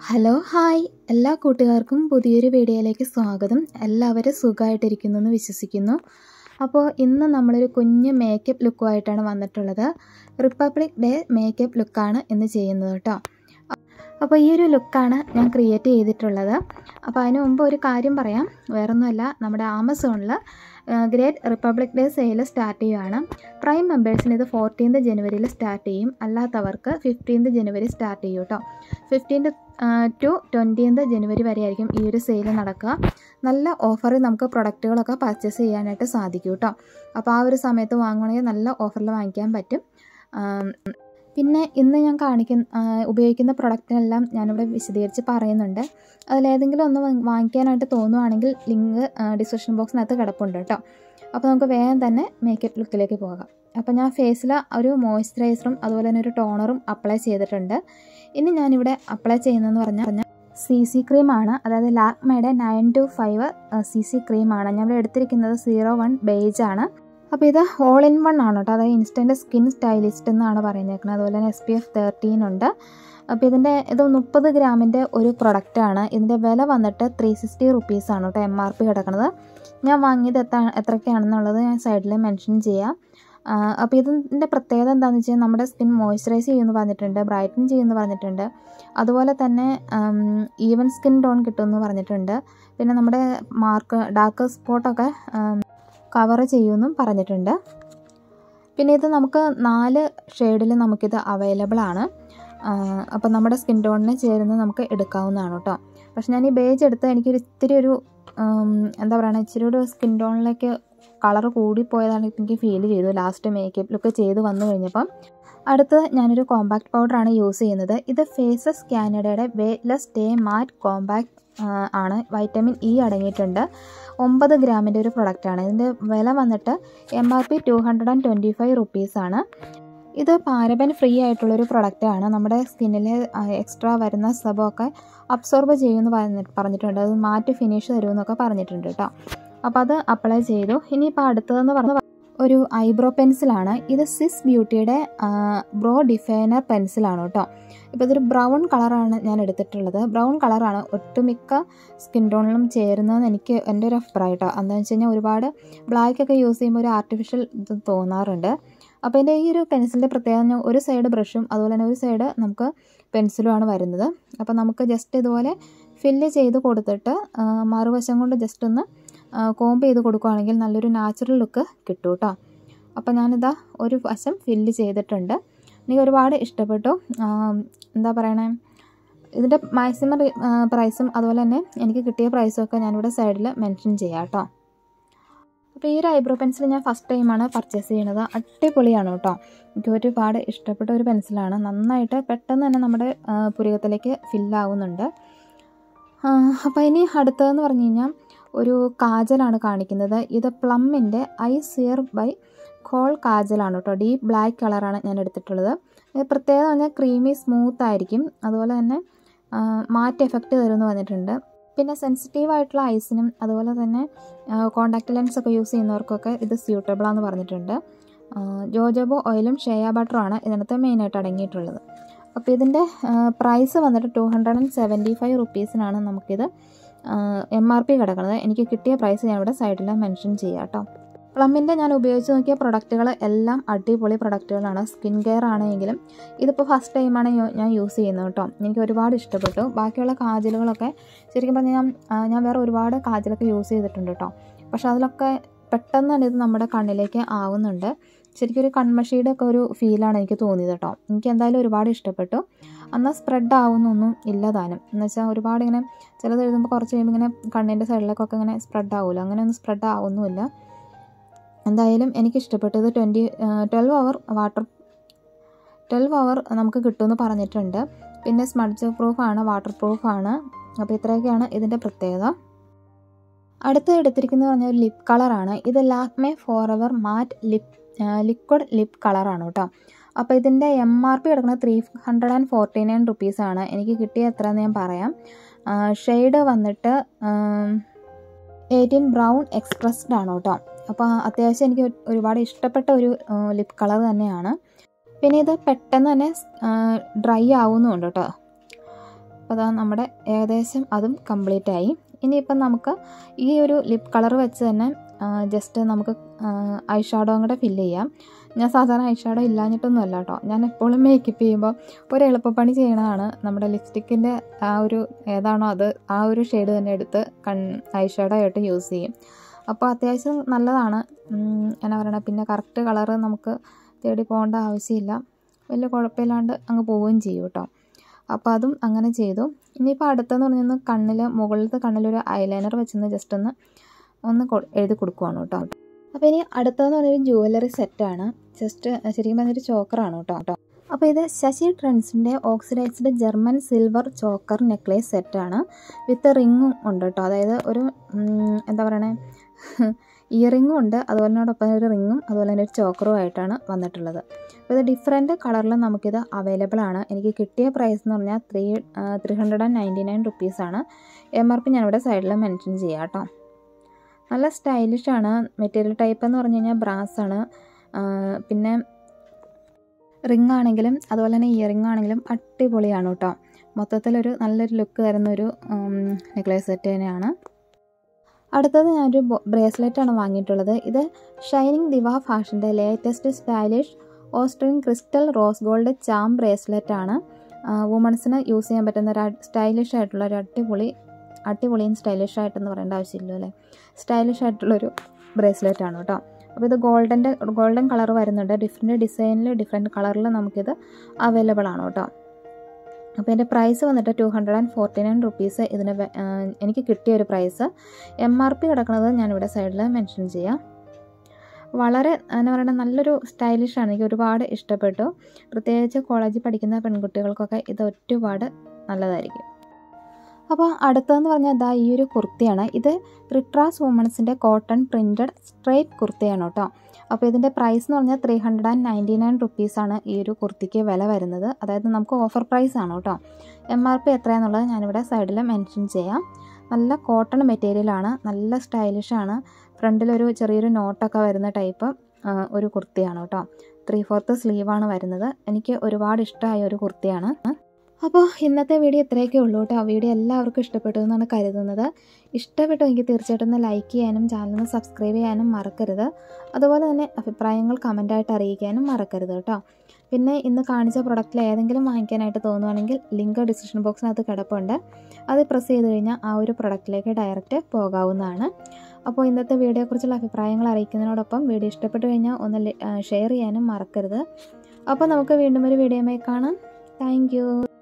hello hi എല്ലാ കൂട്ടുകാർക്കും പുതിയൊരു വീഡിയോയിലേക്ക് സ്വാഗതം എല്ലാവരും സുഖമായിട്ടിരിക്കുന്നു എന്ന് വിശ്വസിക്കുന്നു അപ്പോൾ ഇന്ന് നമ്മളൊരു കുഞ്ഞ് മേക്കപ്പ് ലുക്കുമായിട്ടാണ് വന്നിട്ടുള്ളത് റിപ്പബ്ലിക് ഡേ മേക്കപ്പ് ലുക്കാണ് ഇന്ന് ചെയ്യുന്നത് കേട്ടോ അപ്പോൾ ഈ ഒരു ലുക്കാണ് ഞാൻ ക്രിയേറ്റ് ചെയ്തിട്ടുള്ളത് അപ്പോൾ അതിന് മുമ്പ് ഒരു കാര്യം പറയാം വേറൊന്നുമല്ല നമ്മുടെ ആമസോണിൽ great republic day sale start ചെയ്യുകയാണ് പ്രൈം മെമ്പേഴ്സിന് ഇത് ഫോർട്ടീൻത് ജനുവരിയിൽ സ്റ്റാർട്ട് ചെയ്യും അല്ലാത്തവർക്ക് ഫിഫ്റ്റീൻത് ജനുവരി സ്റ്റാർട്ട് ചെയ്യും കേട്ടോ ഫിഫ്റ്റീൻത് ടു ട്വൻറ്റീൻത് ജനുവരി വരെ ആയിരിക്കും ഈ ഒരു സെയിൽ നടക്കുക നല്ല ഓഫറിൽ നമുക്ക് പ്രൊഡക്റ്റുകളൊക്കെ പർച്ചേസ് ചെയ്യാനായിട്ട് സാധിക്കും കേട്ടോ അപ്പോൾ ആ ഒരു സമയത്ത് വാങ്ങുകയാണെങ്കിൽ നല്ല ഓഫറിൽ വാങ്ങിക്കാൻ പറ്റും പിന്നെ ഇന്ന് ഞാൻ കാണിക്കുന്ന ഉപയോഗിക്കുന്ന പ്രൊഡക്റ്റിനെല്ലാം ഞാനിവിടെ വിശദീകരിച്ച് പറയുന്നുണ്ട് അതിലേതെങ്കിലും ഒന്ന് വാങ്ങിക്കാനായിട്ട് തോന്നുവാണെങ്കിൽ ലിങ്ക് ഡിസ്ക്രിപ്ഷൻ ബോക്സിനകത്ത് കിടപ്പുണ്ട് കേട്ടോ അപ്പോൾ നമുക്ക് വേഗം തന്നെ മേക്കപ്പ് ലുക്കിലേക്ക് പോകാം അപ്പോൾ ഞാൻ ഫേസിൽ ഒരു മോയ്സ്ചറൈസറും അതുപോലെ തന്നെ ഒരു ടോണറും അപ്ലൈ ചെയ്തിട്ടുണ്ട് ഇനി ഞാനിവിടെ അപ്ലൈ ചെയ്യുന്നതെന്ന് പറഞ്ഞാൽ സി സി ക്രീമാണ് അതായത് ലാക്മയുടെ nine to five C C ക്രീമാണ് ഞാൻ ഇവിടെ എടുത്തിരിക്കുന്നത് സീറോ വൺ ബേജ് ആണ് അപ്പോൾ ഇത് ഓൾ ഇൻ വൺ ആണ് കേട്ടോ അതായത് ഇൻസ്റ്റൻറ്റ് സ്കിൻ സ്റ്റൈലിസ്റ്റ് എന്നാണ് പറയുന്നേക്കുന്നത് അതുപോലെ തന്നെ എസ് പി എഫ് തേർട്ടീൻ ഉണ്ട് അപ്പോൾ ഇതിൻ്റെ ഇത് മുപ്പത് ഗ്രാമിൻ്റെ ഒരു പ്രൊഡക്റ്റാണ് ഇതിൻ്റെ വില വന്നിട്ട് ത്രീ സിക്സ്റ്റി റുപ്പീസാണ് കേട്ടോ എം ആർ പി കിടക്കുന്നത് ഞാൻ വാങ്ങിയത് എത്ര എത്രയൊക്കെയാണെന്നുള്ളത് ഞാൻ സൈഡിൽ മെൻഷൻ ചെയ്യാം അപ്പോൾ ഇതിൻ്റെ പ്രത്യേകത എന്താണെന്ന് വെച്ചാൽ നമ്മുടെ സ്കിൻ മോയ്സ്ചറൈസ് ചെയ്യുമെന്ന് പറഞ്ഞിട്ടുണ്ട് ബ്രൈറ്റൻ ചെയ്യുമെന്ന് പറഞ്ഞിട്ടുണ്ട് അതുപോലെ തന്നെ ഈവൻ സ്കിൻ ടോൺ കിട്ടുമെന്ന് പറഞ്ഞിട്ടുണ്ട് പിന്നെ നമ്മുടെ മാർക്ക് ഡാർക്ക് സ്പോട്ടൊക്കെ കവർ ചെയ്യുമെന്നും പറഞ്ഞിട്ടുണ്ട് പിന്നെ ഇത് നമുക്ക് നാല് ഷെയ്ഡിൽ നമുക്കിത് അവൈലബിൾ ആണ് അപ്പോൾ നമ്മുടെ സ്കിൻ ടോണിന് ചേരുന്നത് നമുക്ക് എടുക്കാവുന്നതാണ് കേട്ടോ പക്ഷെ ഞാൻ ഈ ബേജ് എടുത്ത് എനിക്കൊരു ഇത്തിരി ഒരു എന്താ പറയുക ഇച്ചിരി ഒരു സ്കിൻ ടോണിലേക്ക് കളർ കൂടിപ്പോയതാണ് എനിക്ക് ഫീൽ ചെയ്തു ലാസ്റ്റ് മേക്കപ്പ് ലുക്ക് ചെയ്ത് വന്നു കഴിഞ്ഞപ്പം അടുത്തത് ഞാനൊരു കോമ്പാക്ട് പൗഡറാണ് യൂസ് ചെയ്യുന്നത് ഇത് ഫേസസ് കാനഡയുടെ വെയ്റ്റ്ലെസ് ഡേ മാറ്റ് കോമ്പാക്ട് ആണ് വൈറ്റമിൻ ഇ അടങ്ങിയിട്ടുണ്ട് ഒമ്പത് ഗ്രാമിൻ്റെ ഒരു പ്രൊഡക്റ്റാണ് ഇതിൻ്റെ വില വന്നിട്ട് M R P two hundred and twenty five റുപ്പീസാണ് ഇത് പാരബൻ ഫ്രീ ആയിട്ടുള്ളൊരു പ്രൊഡക്റ്റാണ് നമ്മുടെ സ്കിന്നിൽ എക്സ്ട്രാ വരുന്ന സബൊക്കെ അബ്സോർബ് ചെയ്യുമെന്ന് പറഞ്ഞ പറഞ്ഞിട്ടുണ്ട് അത് മാറ്റ് ഫിനിഷ് തരുമെന്നൊക്കെ പറഞ്ഞിട്ടുണ്ട് കേട്ടോ അപ്പോൾ അത് അപ്ലൈ ചെയ്തു ഇനിയിപ്പോൾ അടുത്തതെന്ന് പറഞ്ഞ ഒരു ഐബ്രോ പെൻസിലാണ് ഇത് സിസ് ബ്യൂട്ടിയുടെ ബ്രോ ഡിഫൈനർ പെൻസിലാണ് കേട്ടോ ഇപ്പോൾ ഇതൊരു ബ്രൗൺ കളറാണ് ഞാൻ എടുത്തിട്ടുള്ളത് ബ്രൗൺ കളറാണ് ഒട്ടുമിക്ക സ്കിൻ ടോണിലും ചേരുന്നതെന്ന് എനിക്ക് എൻ്റെ ഒരു അഭിപ്രായം കേട്ടോ എന്താണെന്ന് വെച്ച് കഴിഞ്ഞാൽ ഒരുപാട് ബ്ലാക്ക് ഒക്കെ യൂസ് ചെയ്യുമ്പോൾ ഒരു ആർട്ടിഫിഷ്യൽ ഇത് തോന്നാറുണ്ട് അപ്പോൾ എൻ്റെ ഈ ഒരു പെൻസിലിൻ്റെ പ്രത്യേകത ഒരു സൈഡ് ബ്രഷും അതുപോലെ തന്നെ ഒരു സൈഡ് നമുക്ക് പെൻസിലുമാണ് വരുന്നത് അപ്പോൾ നമുക്ക് ജസ്റ്റ് ഇതുപോലെ ഫില്ല് ചെയ്ത് കൊടുത്തിട്ട് മറുവശം കൊണ്ട് ജസ്റ്റ് ഒന്ന് കോംബ് ചെയ്ത് കൊടുക്കുകയാണെങ്കിൽ നല്ലൊരു നാച്ചുറൽ ലുക്ക് കിട്ടും കേട്ടോ അപ്പോൾ ഞാനിതാ ഒരു വശം ഫില്ല് ചെയ്തിട്ടുണ്ട് എനിക്ക് ഒരുപാട് ഇഷ്ടപ്പെട്ടു എന്താ പറയണേ ഇതിൻ്റെ മാക്സിമം പ്രൈസും അതുപോലെ തന്നെ എനിക്ക് കിട്ടിയ പ്രൈസും ഒക്കെ ഞാനിവിടെ സൈഡിൽ മെൻഷൻ ചെയ്യാം കേട്ടോ അപ്പോൾ ഈ ഒരു ഐബ്രോ പെൻസിൽ ഞാൻ ഫസ്റ്റ് ടൈമാണ് പർച്ചേസ് ചെയ്യണത് അടിപൊളിയാണ് കേട്ടോ എനിക്ക് ഒരുപാട് ഇഷ്ടപ്പെട്ട ഒരു പെൻസിലാണ് നന്നായിട്ട് പെട്ടെന്ന് തന്നെ നമ്മുടെ പുരികത്തിലേക്ക് ഫില്ലാവുന്നുണ്ട് അപ്പോൾ ഇനി അടുത്തതെന്ന് പറഞ്ഞു കഴിഞ്ഞാൽ ഒരു കാജലാണ് കാണിക്കുന്നത് ഇത് പ്ലമ്മിൻ്റെ ഐ സിയർ ബൈ കോൾ കാജലാണ് കേട്ടോ ഡീപ്പ് ബ്ലാക്ക് കളറാണ് ഞാൻ എടുത്തിട്ടുള്ളത് ഇത് പ്രത്യേകത പറഞ്ഞാൽ ക്രീമി സ്മൂത്ത് ആയിരിക്കും അതുപോലെ തന്നെ മാറ്റ് എഫക്റ്റ് തരുമെന്ന് പറഞ്ഞിട്ടുണ്ട് പിന്നെ സെൻസിറ്റീവ് ആയിട്ടുള്ള ഐസിനും അതുപോലെ തന്നെ കോണ്ടാക്ട് ലെൻസ് ഒക്കെ യൂസ് ചെയ്യുന്നവർക്കൊക്കെ ഇത് സ്യൂട്ടബിൾ ആണെന്ന് പറഞ്ഞിട്ടുണ്ട് ജോജോബോ ഓയിലും ഷെയ ബട്ടറുമാണ് ഇതിനകത്ത് മെയിനായിട്ട് അടങ്ങിയിട്ടുള്ളത് അപ്പോൾ ഇതിൻ്റെ പ്രൈസ് വന്നിട്ട് two hundred and seventy five റുപ്പീസിനാണ് നമുക്കിത് എം ആർ പി കിടക്കുന്നത് എനിക്ക് കിട്ടിയ പ്രൈസ് ഞാൻ ഇവിടെ സൈഡിൽ മെൻഷൻ ചെയ്യാം കേട്ടോ പ്ലമ്മിൻ്റെ ഞാൻ ഉപയോഗിച്ച് നോക്കിയ പ്രൊഡക്റ്റുകൾ എല്ലാം അടിപൊളി പ്രൊഡക്റ്റുകളാണ് സ്കിൻ കെയർ ആണെങ്കിലും ഇതിപ്പോൾ ഫസ്റ്റ് ടൈമാണ് ഞാൻ യൂസ് ചെയ്യുന്നത് കേട്ടോ എനിക്ക് ഒരുപാട് ഇഷ്ടപ്പെട്ടു ബാക്കിയുള്ള കാജലുകളൊക്കെ ശരിക്കും പറഞ്ഞാൽ ഞാൻ ഞാൻ വേറെ ഒരുപാട് കാജലൊക്കെ യൂസ് ചെയ്തിട്ടുണ്ട് കേട്ടോ പക്ഷെ അതിലൊക്കെ പെട്ടെന്ന് തന്നെ ഇത് നമ്മുടെ കണ്ണിലേക്ക് ആവുന്നുണ്ട് ശരിക്കും ഒരു കൺമഷിയുടെ ഒക്കെ ഒരു ഫീലാണ് എനിക്ക് തോന്നിയത് കേട്ടോ എനിക്ക് എന്തായാലും ഒരുപാട് ഇഷ്ടപ്പെട്ടു എന്നാൽ സ്പ്രെഡ് ആവുന്നൊന്നും ഇല്ല താനും എന്ന് വെച്ചാൽ ഒരുപാട് ഇങ്ങനെ ചിലത് എഴുതുമ്പോൾ കുറച്ച് കഴിയുമ്പോൾ ഇങ്ങനെ കണ്ണിൻ്റെ സൈഡിലേക്കൊക്കെ ഇങ്ങനെ സ്പ്രെഡ് ആവില്ല അങ്ങനെയൊന്നും സ്പ്രെഡ് ആവുന്നുമില്ല എന്തായാലും എനിക്ക് ഇഷ്ടപ്പെട്ടത് twenty twelve hour water twelve hour നമുക്ക് കിട്ടുമെന്ന് പറഞ്ഞിട്ടുണ്ട് പിന്നെ സ്മഡ്ജ് പ്രൂഫാണ് വാട്ടർ പ്രൂഫാണ് അപ്പോൾ ഇത്രയൊക്കെയാണ് ഇതിൻ്റെ പ്രത്യേകത അടുത്ത് എടുത്തിരിക്കുന്നത് പറഞ്ഞ ഒരു ലിപ് കളറാണ് ഇത് Lakme forever matte lip liquid lip കളറാണ് കേട്ടോ അപ്പോൾ ഇതിൻ്റെ എം ആർ പി കിടക്കുന്നത് three hundred and forty nine റുപ്പീസാണ് എനിക്ക് കിട്ടിയ എത്രയെന്ന് ഞാൻ പറയാം ഷെയ്ഡ് വന്നിട്ട് എയ്റ്റീൻ ബ്രൗൺ എക്സ്പ്രസ്ഡ് ആണ് കേട്ടോ അപ്പോൾ അത്യാവശ്യം എനിക്ക് ഒരുപാട് ഇഷ്ടപ്പെട്ട ഒരു ലിപ് കളർ തന്നെയാണ് പിന്നെ ഇത് പെട്ടെന്ന് തന്നെ ഡ്രൈ ആവുന്നുണ്ട് കേട്ടോ അപ്പോൾ അതാ നമ്മുടെ ഏകദേശം അതും കംപ്ലീറ്റ് ആയി ഇനിയിപ്പം നമുക്ക് ഈ ഒരു ലിപ് കളർ വെച്ച് തന്നെ ജസ്റ്റ് നമുക്ക് ഐ ഷാഡോയും കൂടെ ഫില്ല് ചെയ്യാം ഞാൻ സാധാരണ ഐ ഷാഡോ ഇല്ലാഞ്ഞിട്ടൊന്നും അല്ല കേട്ടോ ഞാൻ എപ്പോഴും മേക്കപ്പ് ചെയ്യുമ്പോൾ ഒരു എളുപ്പപ്പണി ചെയ്യണതാണ് നമ്മുടെ ലിപ്സ്റ്റിക്കിൻ്റെ ആ ഒരു ഏതാണോ അത് ആ ഒരു ഷെയ്ഡ് തന്നെ എടുത്ത് കൺ ഐ ഷാഡോ ആയിട്ട് യൂസ് ചെയ്യും അപ്പോൾ അത്യാവശ്യം നല്ലതാണ് എന്നാ പറയണ പിന്നെ കറക്റ്റ് കളറ് നമുക്ക് തേടി പോകേണ്ട ആവശ്യമില്ല വലിയ കുഴപ്പമില്ലാണ്ട് അങ്ങ് പോവുകയും ചെയ്യും കേട്ടോ അപ്പോൾ അതും അങ്ങനെ ചെയ്തു ഇനിയിപ്പോൾ അടുത്തെന്ന് പറഞ്ഞാൽ കണ്ണിൽ മുകളിലത്തെ കണ്ണിലൊരു ഐലൈനർ വെച്ചൊന്ന് ജസ്റ്റ് ഒന്ന് ഒന്ന് എഴുതി കൊടുക്കുവാണ് കേട്ടോ അപ്പോൾ ഇനി അടുത്തതെന്ന് പറഞ്ഞൊരു ജുവലറി സെറ്റാണ് ജസ്റ്റ് ശരിക്കും പറഞ്ഞൊരു ചോക്കറാണ് കേട്ടോ കേട്ടോ അപ്പോൾ ഇത് ശശി ട്രെൻഡ്സിൻ്റെ oxidised German silver choker necklace സെറ്റാണ് വിത്ത് റിങ്ങും ഉണ്ട് കേട്ടോ അതായത് ഒരു എന്താ പറയണേ ഇയറിങ്ങും ഉണ്ട് അതുപോലെയോടൊപ്പം ഒരു റിങ്ങും അതുപോലെ തന്നെ ഒരു ചോക്കറും ആയിട്ടാണ് വന്നിട്ടുള്ളത് അപ്പോൾ ഇത് ഡിഫറെൻറ്റ് കളറിൽ നമുക്കിത് അവൈലബിൾ ആണ് എനിക്ക് കിട്ടിയ പ്രൈസ് എന്ന് പറഞ്ഞാൽ three three hundred and ninety nine റുപ്പീസാണ് എം ആർ പി ഞാനിവിടെ സൈഡിൽ മെൻഷൻ ചെയ്യാം കേട്ടോ നല്ല സ്റ്റൈലിഷാണ് മെറ്റീരിയൽ ടൈപ്പ് എന്ന് പറഞ്ഞു കഴിഞ്ഞാൽ ബ്രാസ് ആണ് പിന്നെ റിംഗ് ആണെങ്കിലും അതുപോലെ തന്നെ ഇയറിംഗ് ആണെങ്കിലും അടിപൊളിയാണ് കേട്ടോ മൊത്തത്തിലൊരു നല്ലൊരു ലുക്ക് തരുന്ന ഒരു നെക്ലേസ് സെറ്റ് തന്നെയാണ് അടുത്തത് ഞാനൊരു ബ്രേസ്ലെറ്റ് ആണ് വാങ്ങിയിട്ടുള്ളത് ഇത് ഷൈനിങ് ദിവ ഫാഷൻ്റെ latest stylish Austrian crystal rose gold charm bracelet ആണ് വുമൺസിന് യൂസ് ചെയ്യാൻ പറ്റുന്ന ഒരു സ്റ്റൈലിഷ് ആയിട്ടുള്ള ഒരു അടിപൊളി അടിപൊളിയും സ്റ്റൈലിഷ് ആയിട്ടെന്ന് പറയേണ്ട ആവശ്യമില്ല അല്ലേ സ്റ്റൈലിഷ് ആയിട്ടുള്ളൊരു ബ്രേസ്ലെറ്റ് ആണ് കേട്ടോ അപ്പോൾ ഇത് ഗോൾഡൻ്റെ ഗോൾഡൻ കളർ വരുന്നുണ്ട് ഡിഫറെൻറ്റ് ഡിസൈനിൽ ഡിഫറെൻറ്റ് കളറിൽ നമുക്കിത് അവൈലബിൾ ആണ് കേട്ടോ അപ്പോൾ എൻ്റെ പ്രൈസ് വന്നിട്ട് two hundred and forty nine rupees ഇതിന് എനിക്ക് കിട്ടിയ ഒരു പ്രൈസ് എം ആർ പി കിടക്കുന്നത് ഞാനിവിടെ സൈഡിൽ മെൻഷൻ ചെയ്യാം വളരെ എന്താ പറയുക നല്ലൊരു സ്റ്റൈലിഷാണ് എനിക്ക് ഒരുപാട് ഇഷ്ടപ്പെട്ടു പ്രത്യേകിച്ച് കോളേജിൽ പഠിക്കുന്ന പെൺകുട്ടികൾക്കൊക്കെ ഇത് ഒരുപാട് നല്ലതായിരിക്കും അപ്പോൾ അടുത്തതെന്ന് പറഞ്ഞാൽ ഇതാ ഈ ഒരു കുർത്തിയാണ് ഇത് റിട്രാസ് വുമൺസിൻ്റെ കോട്ടൺ പ്രിൻറ്റഡ് സ്ട്രൈറ്റ് കുർത്തിയാണ് കേട്ടോ അപ്പോൾ ഇതിൻ്റെ പ്രൈസ് എന്ന് പറഞ്ഞാൽ three hundred and ninety nine റുപ്പീസാണ് ഈ ഒരു കുർത്തിക്ക് വില വരുന്നത് അതായത് നമുക്ക് ഓഫർ പ്രൈസ് ആണ് കേട്ടോ എം ആർ പി എത്രയാണെന്നുള്ളത് ഞാനിവിടെ സൈഡിൽ മെൻഷൻ ചെയ്യാം നല്ല കോട്ടൺ മെറ്റീരിയലാണ് നല്ല സ്റ്റൈലിഷാണ് ഫ്രണ്ടിലൊരു ചെറിയൊരു നോട്ടൊക്കെ വരുന്ന ടൈപ്പ് ഒരു കുർത്തിയാണ് കേട്ടോ ത്രീ ഫോർത്ത് സ്ലീവാണ് വരുന്നത് എനിക്ക് ഒരുപാട് ഇഷ്ടമായ ഒരു കുർത്തിയാണ് അപ്പോൾ ഇന്നത്തെ വീഡിയോ ഇത്രയൊക്കെ ഉള്ളൂ കേട്ടോ വീഡിയോ എല്ലാവർക്കും ഇഷ്ടപ്പെട്ടു എന്നാണ് കരുതുന്നത് ഇഷ്ടപ്പെട്ടു എനിക്ക് തീർച്ചയായിട്ടും ഒന്ന് ലൈക്ക് ചെയ്യാനും ചാനൽ സബ്സ്ക്രൈബ് ചെയ്യാനും മറക്കരുത് അതുപോലെ തന്നെ അഭിപ്രായങ്ങൾ കമൻറ്റായിട്ട് അറിയിക്കാനും മറക്കരുത് കേട്ടോ പിന്നെ ഇന്ന് കാണിച്ച പ്രൊഡക്റ്റിൽ ഏതെങ്കിലും വാങ്ങിക്കാനായിട്ട് തോന്നുവാണെങ്കിൽ ലിങ്ക് ഡിസ്ക്രിപ്ഷൻ ബോക്സിനകത്ത് കിടപ്പുണ്ട് അത് പ്രസ് ചെയ്ത് കഴിഞ്ഞാൽ ആ ഒരു പ്രൊഡക്റ്റിലേക്ക് ഡയറക്റ്റ് പോകാവുന്നതാണ് അപ്പോൾ ഇന്നത്തെ വീഡിയോയെക്കുറിച്ചുള്ള അഭിപ്രായങ്ങൾ അറിയിക്കുന്നതിനോടൊപ്പം വീഡിയോ ഇഷ്ടപ്പെട്ടു കഴിഞ്ഞാൽ ഒന്ന് ഷെയർ ചെയ്യാനും മറക്കരുത് അപ്പോൾ നമുക്ക് വീണ്ടും ഒരു വീഡിയോയുമായി കാണാം താങ്ക്